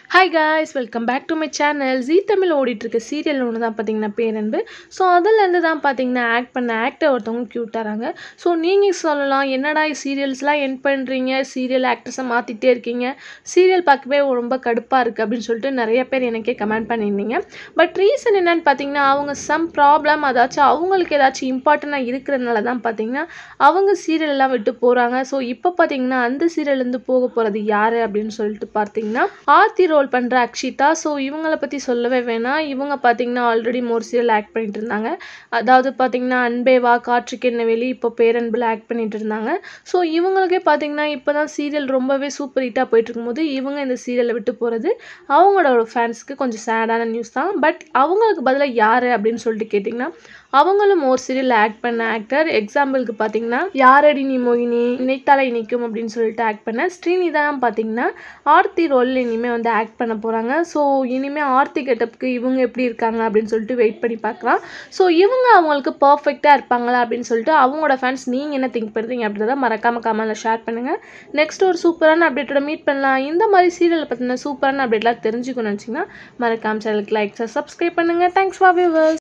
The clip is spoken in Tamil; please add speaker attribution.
Speaker 1: hi guys welcome back to my channel Zee Tamil ஓடிட்டுருக்க சீரியல் ஒன்று தான் பார்த்தீங்கன்னா பேரன்பு ஸோ அதுலேருந்து தான் பார்த்தீங்கன்னா ஆக்ட் பண்ண ஆக்டர் ஒருத்தவங்க க்யூட்டாகிறாங்க ஸோ நீங்கள் சொல்லலாம் என்னடா சீரியல்ஸ்லாம் என் பண்ணுறீங்க சீரியல் ஆக்ட்ரஸை மாற்றிட்டே இருக்கீங்க சீரியல் பார்க்கவே ரொம்ப கடுப்பாக இருக்குது அப்படின்னு சொல்லிட்டு நிறைய பேர் எனக்கே கமெண்ட் பண்ணியிருந்தீங்க பட் ரீசன் என்னன்னு பார்த்தீங்கன்னா அவங்க சம் ப்ராப்ளம் அதாச்சும் அவங்களுக்கு ஏதாச்சும் இம்பார்ட்டண்ட்டாக இருக்கிறதுனால தான் பார்த்தீங்கன்னா அவங்க சீரியல் எல்லாம் விட்டு போகிறாங்க ஸோ இப்போ பார்த்தீங்கன்னா அந்த சீரியல்லேருந்து போக போகிறது யார் அப்படின்னு சொல்லிட்டு பார்த்தீங்கன்னா ஆர்த்தி ரோல் பண்ணுற அக்ஷிதா ஸோ இவங்கள பற்றி சொல்லவே வேணாம் இவங்க பார்த்தீங்கன்னா ஆல்ரெடி மோர் சீரியல் ஆக்ட் பண்ணிட்டு இருந்தாங்க அதாவது பார்த்தீங்கன்னா அன்பேவா காற்றுக்கென்ன வெளி இப்போ பேரன்பில் ஆக்ட் பண்ணிட்டு இருந்தாங்க ஸோ இவங்களுக்கே பார்த்தீங்கன்னா இப்போ தான் சீரியல் ரொம்பவே சூப்பர் ஹிட்டாக போயிட்டு இருக்கும்போது இவங்க இந்த சீரியலை விட்டு போகிறது அவங்களோட ஃபேன்ஸ்க்கு கொஞ்சம் சேடான நியூஸ் தான் பட் அவங்களுக்கு பதிலாக யார் அப்படின்னு சொல்லிட்டு கேட்டிங்கன்னா அவங்களும் ஒரு சீரியல் ஆக்ட் பண்ண ஆக்டர் எக்ஸாம்பிளுக்கு பார்த்தீங்கன்னா யாரடி நீ மோகினி நினைத்தாலே இனிக்கும் அப்படின்னு சொல்லிட்டு ஆக்ட் பண்ண ஸ்ரீநிதான் பார்த்தீங்கன்னா ஆர்த்தி ரோலில் இனிமேல் வந்து ஆக்ட் பண்ண போகிறாங்க ஸோ இனிமேல் ஆர்த்தி கெட்டப்புக்கு இவங்க எப்படி இருக்காங்க அப்படின்னு சொல்லிட்டு வெயிட் பண்ணி பார்க்கலாம் ஸோ இவங்க அவங்களுக்கு பர்ஃபெக்டாக இருப்பாங்களா அப்படின்னு சொல்லிட்டு அவங்களோட ஃபேன்ஸ் நீங்கள் என்ன திங்க் பண்ணுறீங்க அப்படின்றத மறக்காம கமெண்ட்டில் ஷேர் பண்ணுங்கள் நெக்ஸ்ட் ஒரு சூப்பரான அப்டேட்டோட மீட் பண்ணலாம் இந்த மாதிரி சீரியலை பற்றின சூப்பரான அப்டேட்லாம் தெரிஞ்சுக்கணும்னு நினச்சிங்கன்னா மறக்காம சேனலுக்கு லைக் சப்ஸ்கிரைப் பண்ணுங்கள் தேங்க்ஸ் ஃபார் வியூவர்ஸ்